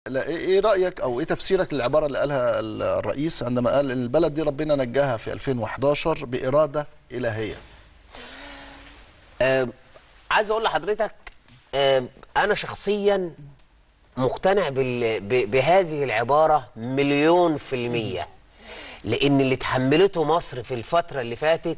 لا ايه إيه رايك او ايه تفسيرك للعباره اللي قالها ال- الرئيس عندما قال البلد دي ربنا نجاها في 2011 باراده الهيه آه عايز اقول لحضرتك آه انا شخصيا مقتنع بال... ب... بهذه العباره مليون في الميه لان اللي تحملته مصر في الفتره اللي فاتت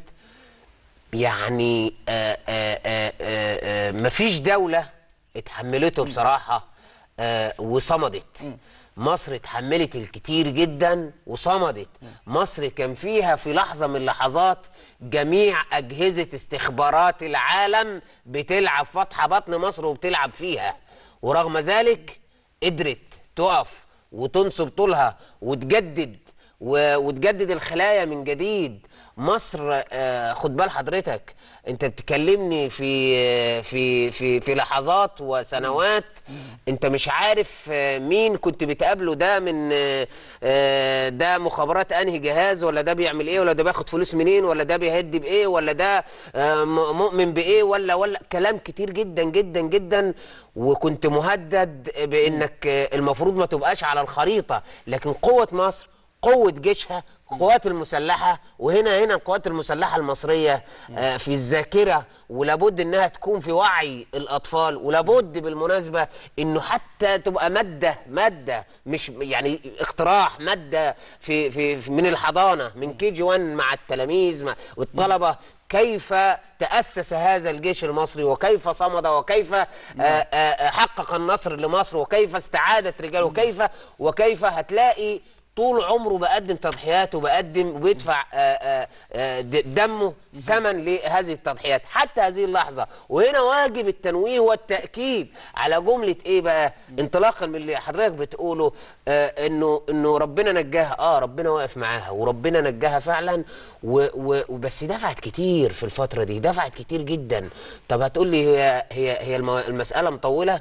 يعني آه آه آه آه آه مفيش دوله اتحملته بصراحه آه وصمدت مصر اتحملت الكتير جدا وصمدت مصر كان فيها في لحظه من اللحظات جميع اجهزه استخبارات العالم بتلعب فتح بطن مصر وبتلعب فيها ورغم ذلك قدرت تقف وتنصب طولها وتجدد و- وتجدد الخلايا من جديد مصر آه، خد بال حضرتك انت بتكلمني في في في في لحظات وسنوات انت مش عارف آه، مين كنت بتقابله ده من آه، آه، ده مخابرات انهي جهاز ولا ده بيعمل ايه ولا ده بياخد فلوس منين ولا ده بيهدي بايه ولا ده آه، م- مؤمن بايه ولا ولا كلام كتير جدا جدا جدا وكنت مهدد بانك آه، المفروض ما تبقاش على الخريطه لكن قوه مصر قوة جيشها القوات المسلحة وهنا هنا القوات المسلحة المصرية آه، في الذاكرة ولابد انها تكون في وعي الاطفال ولابد بالمناسبة انه حتى تبقى مادة مادة مش يعني اقتراح مادة في في في- من الحضانة من كي جي 1 مع التلاميذ مع والطلبة كيف تأسس هذا الجيش المصري وكيف صمد وكيف آه، آه، آه، حقق النصر لمصر وكيف استعادت رجاله وكيف وكيف هتلاقي طول عمره بقدم تضحيات وبقدم وبيدفع آه، آه، آه، د- دمه ثمن لهذه التضحيات حتى هذه اللحظة وهنا واجب التنويه والتأكيد على جملة ايه بقى انطلاقا من اللي حضرتك بتقوله آه، انه انه ربنا نجاها اه ربنا واقف معاها وربنا نجاها فعلا و و وبس دفعت كتير في الفترة دي دفعت كتير جدا طب هتقول لي هي هي هي الم- المسألة مطولة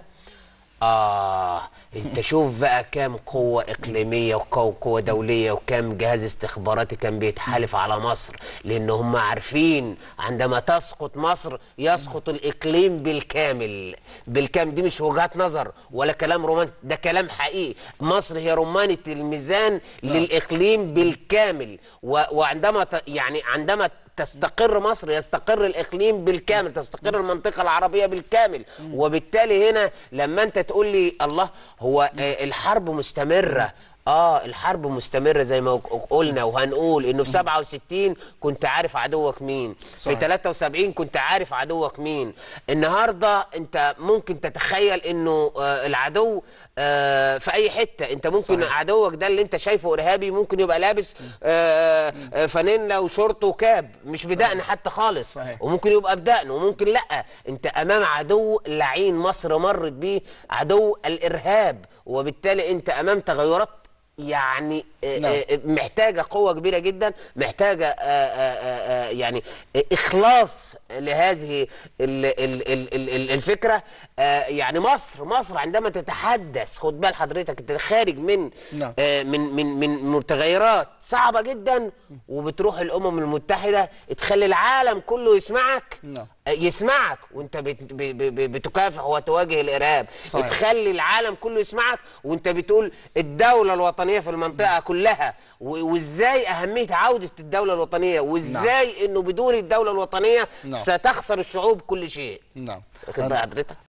آه أنت شوف بقى كام قوة إقليمية وقوة دولية وكام جهاز استخباراتي كان بيتحالف على مصر لأن هم عارفين عندما تسقط مصر يسقط الإقليم بالكامل بالكامل دي مش وجهات نظر ولا كلام رومانسي ده كلام حقيقي مصر هي رمانة الميزان للإقليم بالكامل و وعندما ت يعني عندما تستقر مصر يستقر الاقليم بالكامل تستقر المنطقه العربيه بالكامل وبالتالي هنا لما انت تقول لي الله هو آه، الحرب مستمره اه الحرب مستمره زي ما قلنا وهنقول انه في 67 كنت عارف عدوك مين في صحيح. 73 كنت عارف عدوك مين النهارده انت ممكن تتخيل انه آه العدو آه في اي حته انت ممكن صحيح. عدوك ده اللي انت شايفه ارهابي ممكن يبقى لابس آه آه فانيلا وشورت وكاب مش بدقن حتى خالص صحيح. وممكن يبقى بدقن وممكن لا انت امام عدو لعين مصر مرت بيه عدو الارهاب وبالتالي انت امام تغيرات يعني آه، نعم. آه، محتاجه قوه كبيره جدا محتاجه آه، آه، آه، يعني اخلاص لهذه ال- ال- ال- ال- ال- الفكره آه، يعني مصر مصر عندما تتحدث خد بال حضرتك انت خارج من نعم. آه، من من من متغيرات صعبه جدا وبتروح الامم المتحده تخلي العالم كله يسمعك نعم. آه، يسمعك وانت بت- ب- ب- ب- بتكافح وتواجه الارهاب صحيح. تخلي العالم كله يسمعك وانت بتقول الدوله الوطنيه في المنطقه كلها و- وازاي اهميه عوده الدوله الوطنيه وازاي انه بدون الدوله الوطنيه نعم. ستخسر الشعوب كل شيء نعم واخد بقى حضرتك